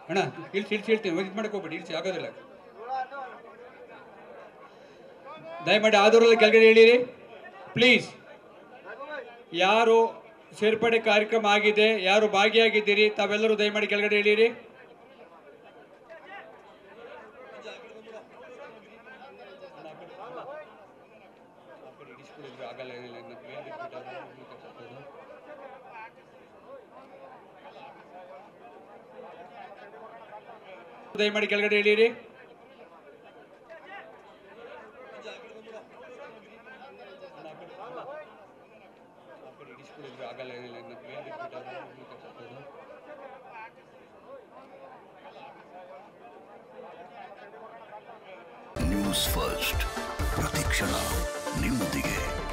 ಅಣ್ಣ ಇಳ್ಸಿ ಇಳ್ಸಿ ಹೇಳ್ತೀನಿ ಇದು ಮಾಡಕ್ಕೆ ಹೋಗ್ಬೇಡಿ ಇಳ್ಸಿ ಆಗೋದಿಲ್ಲ ದಯಮಾಡಿ ಆದೂರಲ್ಲಿ ಕೆಳಗಡೆ ಇಳಿರಿ ಪ್ಲೀಸ್ ಯಾರು ಸೇರ್ಪಡೆ ಕಾರ್ಯಕ್ರಮ ಆಗಿದೆ ಯಾರು ಭಾಗಿಯಾಗಿದ್ದೀರಿ ತಾವೆಲ್ಲರೂ ದಯಮಾಡಿ ಕೆಳಗಡೆ ಇಳಿರಿ ದಯಮಾಡಿ ಕೆಳಗಡೆ ಇಳಿರಿ ನ್ಯೂಸ್ ಫಸ್ಟ್ ಪ್ರತಿಕ್ಷಣ ನಿಮ್ಮೊಂದಿಗೆ